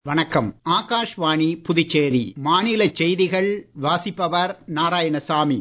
வணக்கம் ஆகாஷ்வாணி புதுச்சேரி மாநில செய்திகள் வாசிப்பவர் நாராயணசாமி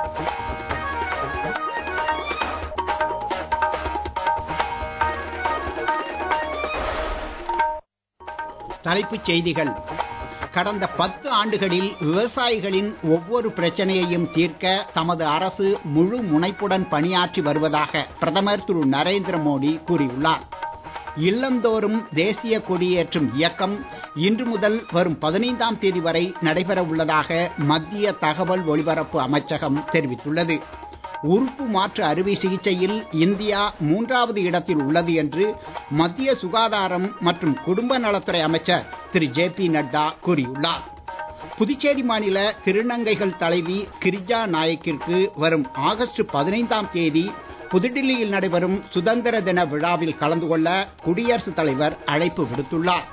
தலைப்புச் செய்திகள் கடந்த பத்து ஆண்டுகளில் விவசாயிகளின் ஒவ்வொரு பிரச்சனையையும் தீர்க்க தமது அரசு முழு முனைப்புடன் பணியாற்றி வருவதாக பிரதமர் திரு நரேந்திர மோடி கூறியுள்ளார் இல்லந்தோறும் தேசிய கொடியேற்றும் இயக்கம் இன்று முதல் வரும் பதினைந்தாம் தேதி வரை நடைபெற உள்ளதாக மத்திய தகவல் ஒலிபரப்பு அமைச்சகம் தெரிவித்துள்ளது உறுப்பு மாற்று அறுவை சிகிச்சையில் இந்தியா மூன்றாவது இடத்தில் உள்ளது என்று மத்திய சுகாதாரம் மற்றும் குடும்ப நலத்துறை அமைச்சர் திரு ஜே பி நட்டா கூறியுள்ளார் புதுச்சேரி மாநில திருநங்கைகள் தலைவி கிரிஜா நாயக்கிற்கு வரும் ஆகஸ்ட் பதினைந்தாம் தேதி புதுடில்லியில் நடைபெறும் சுதந்திர தின விழாவில் கலந்து கொள்ள குடியரசுத் தலைவர் அழைப்பு விடுத்துள்ளார்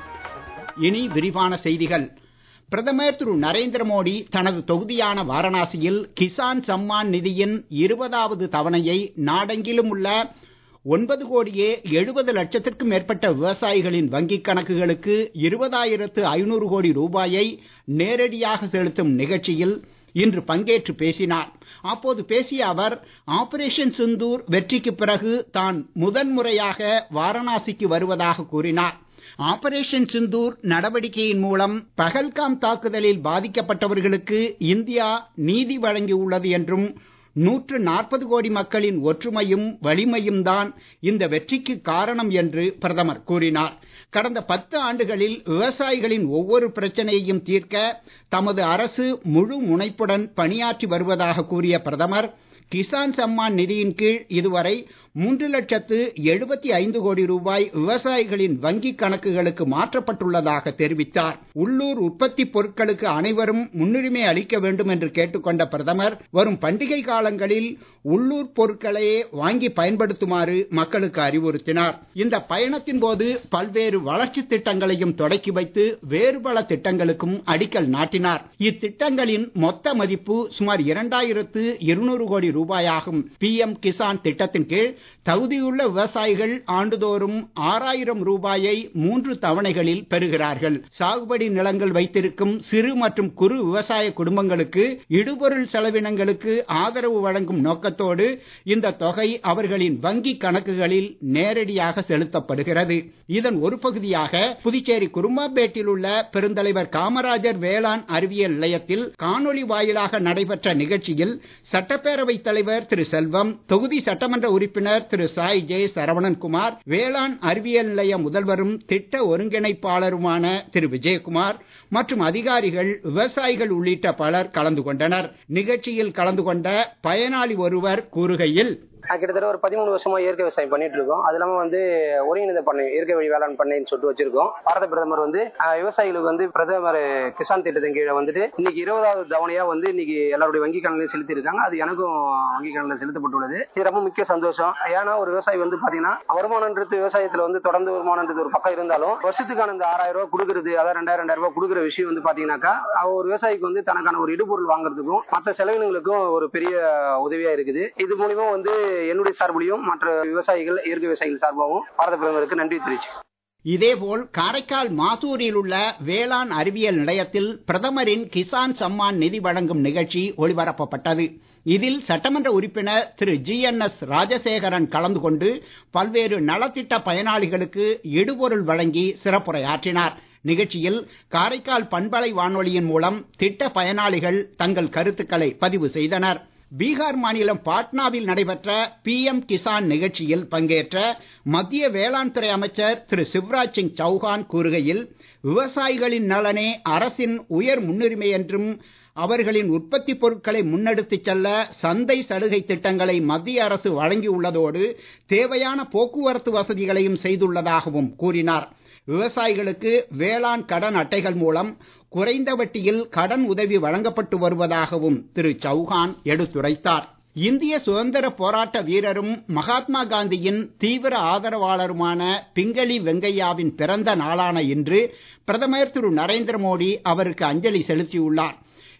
இனி விரிவான செய்திகள் பிரதமர் திரு நரேந்திர மோடி தனது தொகுதியான வாரணாசியில் கிசான் சம்மான் நிதியின் இருபதாவது தவணையை நாடெங்கிலும் உள்ள ஒன்பது கோடியே எழுபது லட்சத்திற்கும் மேற்பட்ட விவசாயிகளின் வங்கிக் கணக்குகளுக்கு இருபதாயிரத்து ஐநூறு கோடி ரூபாயை நேரடியாக செலுத்தும் நிகழ்ச்சியில் இன்று பங்கேற்று பேசினார் அப்போது பேசிய அவர் ஆபரேஷன் சிந்தூர் வெற்றிக்கு பிறகு தான் முதன்முறையாக வாரணாசிக்கு வருவதாக கூறினார் ஆபரேஷன் சிந்தூர் நடவடிக்கையின் மூலம் பகல்காம் தாக்குதலில் பாதிக்கப்பட்டவர்களுக்கு இந்தியா நீதி வழங்கியுள்ளது என்றும் நூற்று நாற்பது கோடி மக்களின் ஒற்றுமையும் வலிமையும் தான் இந்த வெற்றிக்கு காரணம் என்று பிரதமர் கூறினார் கடந்த பத்து ஆண்டுகளில் விவசாயிகளின் ஒவ்வொரு பிரச்சனையையும் தீர்க்க தமது அரசு முழு முனைப்புடன் பணியாற்றி வருவதாக கூறிய பிரதமர் கிசான் சம்மான் நிதியின் கீழ் இதுவரை மூன்று லட்சத்து எழுபத்தி ஐந்து கோடி ரூபாய் விவசாயிகளின் வங்கிக் கணக்குகளுக்கு மாற்றப்பட்டுள்ளதாக தெரிவித்தார் உள்ளூர் உற்பத்தி பொருட்களுக்கு அனைவரும் முன்னுரிமை அளிக்க வேண்டும் என்று கேட்டுக்கொண்ட பிரதமர் வரும் பண்டிகை காலங்களில் உள்ளூர் பொருட்களையே வாங்கி பயன்படுத்துமாறு மக்களுக்கு அறிவுறுத்தினார் இந்த பயணத்தின் போது பல்வேறு வளர்ச்சி திட்டங்களையும் தொடக்கி வைத்து வேறு பல திட்டங்களுக்கும் அடிக்கல் நாட்டினார் இத்திட்டங்களின் மொத்த மதிப்பு சுமார் இரண்டாயிரத்து இருநூறு கோடி ரூபாயாகும் பி எம் கிசான் திட்டத்தின் கீழ் தகுதியுள்ள விவசாயிகள் ஆண்டுதோறும் ஆறாயிரம் ரூபாயை மூன்று தவணைகளில் பெறுகிறார்கள் சாகுபடி நிலங்கள் வைத்திருக்கும் சிறு மற்றும் குறு விவசாய குடும்பங்களுக்கு இடுபொருள் செலவினங்களுக்கு ஆதரவு வழங்கும் நோக்கத்தோடு இந்த தொகை அவர்களின் வங்கி கணக்குகளில் நேரடியாக செலுத்தப்படுகிறது இதன் ஒரு பகுதியாக புதுச்சேரி குரும்பாபேட்டில் உள்ள பெருந்தலைவர் காமராஜர் வேளாண் அறிவியல் நிலையத்தில் காணொலி வாயிலாக நடைபெற்ற நிகழ்ச்சியில் சட்டப்பேரவை தலைவர் திரு செல்வம் தொகுதி சட்டமன்ற உறுப்பினர் திரு சாய் ஜே சரவணன்குமார் வேளாண் அறிவியல் நிலைய முதல்வரும் திட்ட ஒருங்கிணைப்பாளருமான திரு விஜயகுமார் மற்றும் அதிகாரிகள் விவசாயிகள் உள்ளிட்ட பலர் கலந்து கொண்டனர் நிகழ்ச்சியில் கலந்து கொண்ட பயனாளி ஒருவர் கூறுகையில் கிட்டத்தட்ட ஒரு பதிமூணு வருஷமா இயற்கை விவசாயம் பண்ணிட்டு இருக்கோம் அது இல்லாம வந்து ஒருங்கிணைந்த பண்ணை இயற்கை வழி வேளாண் பண்ணைன்னு சொல்லிட்டு வச்சிருக்கோம் பாரத பிரதமர் வந்து விவசாயிகளுக்கு வந்து பிரதமர் கிசான் திட்டத்தின் கீழே வந்துட்டு இன்னைக்கு இருபதாவது தவணையா வந்து இன்னைக்கு எல்லாருடைய வங்கி கணக்கில் செலுத்தி இருக்காங்க அது எனக்கும் வங்கி கணக்கில் செலுத்தப்பட்டுள்ளது இது ரொம்ப முக்கிய சந்தோஷம் ஏன்னா ஒரு விவசாயி வந்து பாத்தீங்கன்னா வருமானன்றது விவசாயத்துல வந்து தொடர்ந்து வருமானன்றது ஒரு பக்கம் இருந்தாலும் வருஷத்துக்கான இந்த ஆறாயிரம் ரூபாய் கொடுக்கறது அதாவது ரெண்டாயிரம் ரெண்டாயிரம் ரூபாய் கொடுக்குற விஷயம் வந்து பாத்தீங்கன்னாக்கா ஒரு விவசாயிக்கு வந்து தனக்கான ஒரு இடுபொருள் வாங்குறதுக்கும் மற்ற செலவினங்களுக்கும் ஒரு பெரிய உதவியா இருக்குது இது மூலியமா வந்து என்னுடைய சார்பிலையும் மற்ற விவசாயிகள் இயற்கை விவசாயிகள் சார்பாகவும் பாரத பிரதமருக்கு நன்றி தெரிவிச்சு இதேபோல் காரைக்கால் மாசூரில் உள்ள வேளாண் அறிவியல் நிலையத்தில் பிரதமரின் கிசான் சம்மான் நிதி வழங்கும் நிகழ்ச்சி ஒளிபரப்பப்பட்டது இதில் சட்டமன்ற உறுப்பினர் Thiru G N S Rajasekaran கலந்து கொண்டு பல்வேறு நலத்திட்ட பயனாளிகளுக்கு இடுபொருள் வழங்கி சிறப்புரையாற்றினார் நிகழ்ச்சியில் காரைக்கால் பண்பலை வானொலியின் மூலம் திட்ட பயனாளிகள் தங்கள் கருத்துக்களை பதிவு செய்தனர் பீகார் மாநிலம் பாட்னாவில் நடைபெற்ற பி எம் கிசான் நிகழ்ச்சியில் பங்கேற்ற மத்திய வேளாண் துறை அமைச்சர் திரு சிவராஜ் சிங் சௌஹான் கூறுகையில் விவசாயிகளின் நலனே அரசின் உயர் முன்னுரிமை என்றும் அவர்களின் உற்பத்தி பொருட்களை முன்னெடுத்துச் செல்ல சந்தை சலுகை திட்டங்களை மத்திய அரசு வழங்கியுள்ளதோடு தேவையான போக்குவரத்து வசதிகளையும் செய்துள்ளதாகவும் கூறினார் விவசாயிகளுக்கு வேளாண் கடன் அட்டைகள் மூலம் குறைந்த வட்டியில் கடன் உதவி வழங்கப்பட்டு வருவதாகவும் திரு சௌஹான் எடுத்துரைத்தார் இந்திய சுதந்திர போராட்ட வீரரும் மகாத்மா காந்தியின் தீவிர ஆதரவாளருமான பிங்களி வெங்கையாவின் பிறந்த நாளான இன்று பிரதமர் திரு நரேந்திர மோடி அவருக்கு அஞ்சலி செலுத்தியுள்ளார்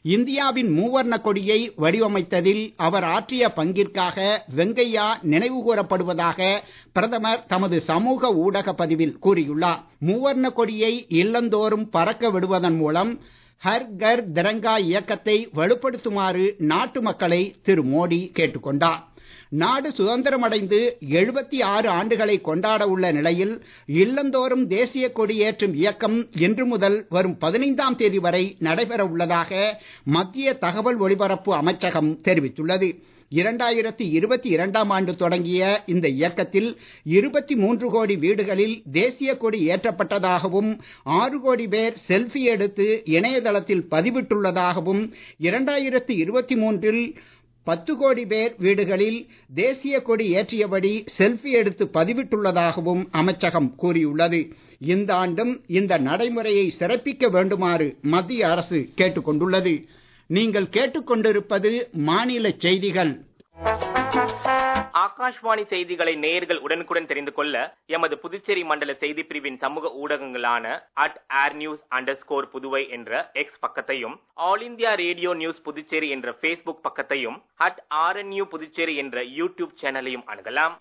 இந்தியாவின் மூவர்ண கொடியை வடிவமைத்ததில் அவர் ஆற்றிய பங்கிற்காக வெங்கையா நினைவு கூறப்படுவதாக பிரதமர் தமது சமூக ஊடக பதிவில் கூறியுள்ளார் மூவர்ண கொடியை இல்லந்தோறும் பறக்க விடுவதன் மூலம் ஹர் கர் திரங்கா இயக்கத்தை வலுப்படுத்துமாறு நாட்டு மக்களை திரு மோடி கேட்டுக்கொண்டார் நாடு சுதந்திரமடைந்து எழுபத்தி ஆறு ஆண்டுகளை கொண்டாட உள்ள நிலையில் இல்லந்தோறும் தேசிய கொடி ஏற்றும் இயக்கம் இன்று முதல் வரும் பதினைந்தாம் தேதி வரை நடைபெற உள்ளதாக மத்திய தகவல் ஒலிபரப்பு அமைச்சகம் தெரிவித்துள்ளது இரண்டாயிரத்தி இருபத்தி இரண்டாம் ஆண்டு தொடங்கிய இந்த இயக்கத்தில் இருபத்தி மூன்று கோடி வீடுகளில் தேசிய கொடி ஏற்றப்பட்டதாகவும் ஆறு கோடி பேர் செல்ஃபி எடுத்து இணையதளத்தில் பதிவிட்டுள்ளதாகவும் இரண்டாயிரத்தி இருபத்தி மூன்றில் பத்து கோடி பேர் வீடுகளில் தேசிய கொடி ஏற்றியபடி செல்ஃபி எடுத்து பதிவிட்டுள்ளதாகவும் அமைச்சகம் கூறியுள்ளது இந்த ஆண்டும் இந்த நடைமுறையை சிறப்பிக்க வேண்டுமாறு மத்திய அரசு கேட்டுக் கொண்டுள்ளது நீங்கள் கேட்டுக்கொண்டிருப்பது மாநில செய்திகள் ஆகாஷ்வாணி செய்திகளை நேயர்கள் உடனுக்குடன் தெரிந்து கொள்ள எமது புதுச்சேரி மண்டல செய்தி பிரிவின் சமூக ஊடகங்களான at air news under Puduvai என்ற எக்ஸ் பக்கத்தையும் all India radio news Puducherry என்ற பேஸ்புக் பக்கத்தையும் அட் ஆர்என்யூ புதுச்சேரி என்ற யூடியூப் சேனலையும் அணுகலாம்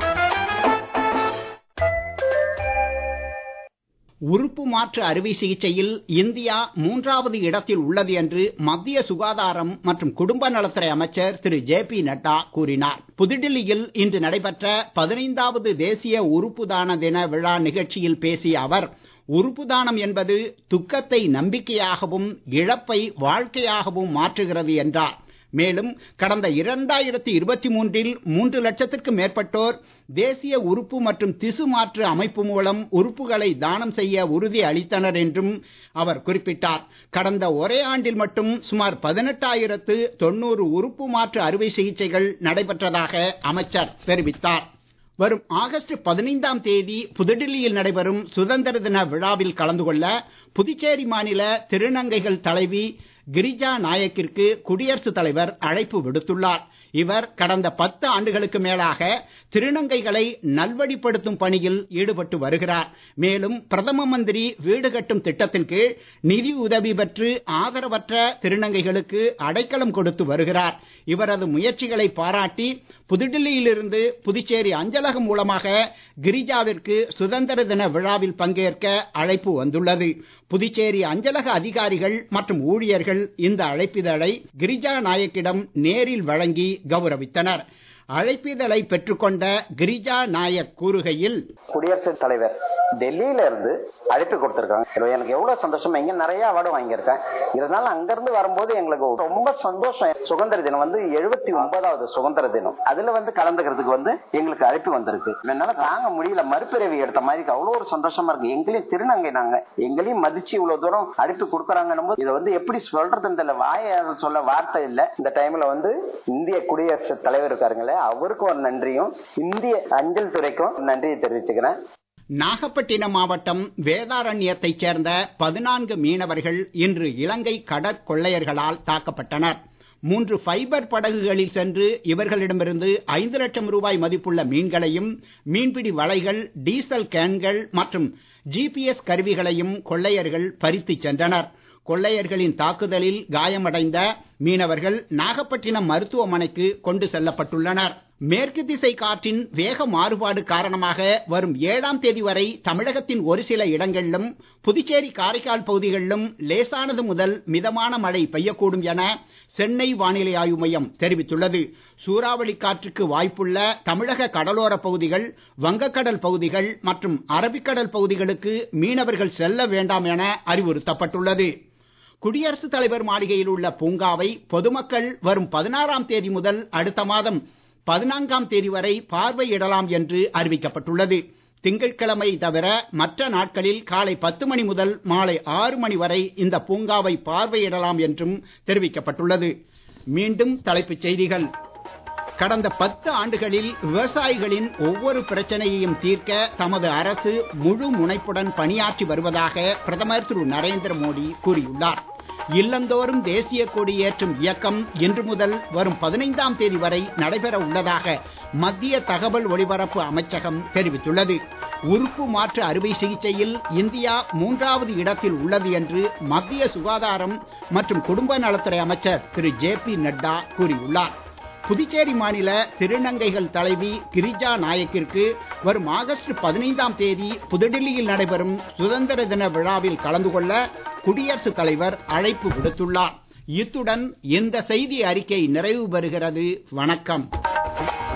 உறுப்பு மாற்று அறுவை சிகிச்சையில் இந்தியா மூன்றாவது இடத்தில் உள்ளது என்று மத்திய சுகாதாரம் மற்றும் குடும்ப நலத்துறை அமைச்சர் திரு ஜே பி நட்டா கூறினார் புதுடில்லியில் இன்று நடைபெற்ற பதினைந்தாவது தேசிய உறுப்பு தான தின விழா நிகழ்ச்சியில் பேசிய அவர் உறுப்பு தானம் என்பது துக்கத்தை நம்பிக்கையாகவும் இழப்பை வாழ்க்கையாகவும் மாற்றுகிறது என்றார் மேலும் கடந்த இரண்டாயிரத்தி இருபத்தி மூன்றில் மூன்று லட்சத்திற்கும் மேற்பட்டோர் தேசிய உறுப்பு மற்றும் திசு மாற்று அமைப்பு மூலம் உறுப்புகளை தானம் செய்ய உறுதி அளித்தனர் என்றும் அவர் குறிப்பிட்டார் கடந்த ஒரே ஆண்டில் மட்டும் சுமார் பதினெட்டாயிரத்து தொண்ணூறு உறுப்பு மாற்று அறுவை சிகிச்சைகள் நடைபெற்றதாக அமைச்சர் தெரிவித்தார் வரும் ஆகஸ்ட் பதினைந்தாம் தேதி புதுடில்லியில் நடைபெறும் சுதந்திர தின விழாவில் கலந்து கொள்ள புதுச்சேரி மாநில திருநங்கைகள் தலைவி கிரிஜா நாயக்கிற்கு குடியரசுத் தலைவர் அழைப்பு விடுத்துள்ளார் இவர் கடந்த பத்து ஆண்டுகளுக்கு மேலாக திருநங்கைகளை நல்வழிப்படுத்தும் பணியில் ஈடுபட்டு வருகிறார் மேலும் பிரதம மந்திரி வீடு கட்டும் திட்டத்தின் கீழ் நிதி உதவி பெற்று ஆதரவற்ற திருநங்கைகளுக்கு அடைக்கலம் கொடுத்து வருகிறார் இவரது முயற்சிகளை பாராட்டி புதுடில்லியிலிருந்து புதுச்சேரி அஞ்சலகம் மூலமாக கிரிஜாவிற்கு சுதந்திர தின விழாவில் பங்கேற்க அழைப்பு வந்துள்ளது புதுச்சேரி அஞ்சலக அதிகாரிகள் மற்றும் ஊழியர்கள் இந்த அழைப்பிதழை கிரிஜா நாயக்கிடம் நேரில் வழங்கி கௌரவித்தனர் அழைப்பிதழை பெற்றுக்கொண்ட கிரிஜா நாயக் கூறுகையில் குடியரசுத் தலைவர் டெல்லியில இருந்து அழைப்பு கொடுத்திருக்காங்க எனக்கு எவ்வளவு சந்தோஷம் இங்க நிறைய அவார்டு வாங்கியிருக்கேன் இதனால அங்கிருந்து வரும்போது எங்களுக்கு ரொம்ப சந்தோஷம் சுதந்திர தினம் வந்து எழுபத்தி ஒன்பதாவது சுதந்திர தினம் அதுல வந்து கலந்துக்கிறதுக்கு வந்து எங்களுக்கு அழைப்பு வந்திருக்கு என்னால தாங்க முடியல மறுபிறவி எடுத்த மாதிரி அவ்வளவு ஒரு சந்தோஷமா இருக்கு எங்களையும் திருநங்கை நாங்க எங்களையும் மதிச்சு இவ்வளவு தூரம் அழைப்பு கொடுக்கறாங்கன்னு இதை வந்து எப்படி சொல்றது இந்த வாய சொல்ல வார்த்தை இல்ல இந்த டைம்ல வந்து இந்திய குடியரசுத் தலைவர் இருக்காருங்களே அவருக்கும் ஒரு நன்றியும் இந்திய அஞ்சல் துறைக்கும் நன்றியை தெரிவிச்சுக்கிறேன் நாகப்பட்டினம் மாவட்டம் வேதாரண்யத்தைச் சேர்ந்த பதினான்கு மீனவர்கள் இன்று இலங்கை கடற்கொள்ளையர்களால் தாக்கப்பட்டனர் மூன்று ஃபைபர் படகுகளில் சென்று இவர்களிடமிருந்து ஐந்து லட்சம் ரூபாய் மதிப்புள்ள மீன்களையும் மீன்பிடி வலைகள் டீசல் கேன்கள் மற்றும் ஜிபிஎஸ் கருவிகளையும் கொள்ளையர்கள் பறித்துச் சென்றனர் கொள்ளையர்களின் தாக்குதலில் காயமடைந்த மீனவர்கள் நாகப்பட்டினம் மருத்துவமனைக்கு கொண்டு செல்லப்பட்டுள்ளனர் மேற்கு திசை காற்றின் வேக மாறுபாடு காரணமாக வரும் ஏழாம் தேதி வரை தமிழகத்தின் ஒரு சில இடங்களிலும் புதுச்சேரி காரைக்கால் பகுதிகளிலும் லேசானது முதல் மிதமான மழை பெய்யக்கூடும் என சென்னை வானிலை ஆய்வு மையம் தெரிவித்துள்ளது சூறாவளி காற்றுக்கு வாய்ப்புள்ள தமிழக கடலோர பகுதிகள் வங்கக்கடல் பகுதிகள் மற்றும் அரபிக்கடல் பகுதிகளுக்கு மீனவர்கள் செல்ல வேண்டாம் என அறிவுறுத்தப்பட்டுள்ளது குடியரசுத் தலைவர் மாளிகையில் உள்ள பூங்காவை பொதுமக்கள் வரும் பதினாறாம் தேதி முதல் அடுத்த மாதம் பதினான்காம் தேதி வரை பார்வையிடலாம் என்று அறிவிக்கப்பட்டுள்ளது திங்கட்கிழமை தவிர மற்ற நாட்களில் காலை பத்து மணி முதல் மாலை ஆறு மணி வரை இந்த பூங்காவை பார்வையிடலாம் என்றும் தெரிவிக்கப்பட்டுள்ளது மீண்டும் தலைப்புச் செய்திகள் கடந்த பத்து ஆண்டுகளில் விவசாயிகளின் ஒவ்வொரு பிரச்சனையையும் தீர்க்க தமது அரசு முழு முனைப்புடன் பணியாற்றி வருவதாக பிரதமர் திரு நரேந்திர மோடி கூறியுள்ளார் இல்லந்தோறும் தேசிய கொடி ஏற்றும் இயக்கம் இன்று முதல் வரும் பதினைந்தாம் தேதி வரை நடைபெற உள்ளதாக மத்திய தகவல் ஒலிபரப்பு அமைச்சகம் தெரிவித்துள்ளது உறுப்பு மாற்று அறுவை சிகிச்சையில் இந்தியா மூன்றாவது இடத்தில் உள்ளது என்று மத்திய சுகாதாரம் மற்றும் குடும்ப நலத்துறை அமைச்சர் திரு ஜே பி நட்டா கூறியுள்ளார் புதுச்சேரி மாநில திருநங்கைகள் தலைவி கிரிஜா நாயக்கிற்கு வரும் ஆகஸ்ட் பதினைந்தாம் தேதி புதுடில்லியில் நடைபெறும் சுதந்திர தின விழாவில் கலந்து கொள்ள குடியரசுத் தலைவர் அழைப்பு விடுத்துள்ளார் இத்துடன் இந்த செய்தி அறிக்கை நிறைவு பெறுகிறது வணக்கம்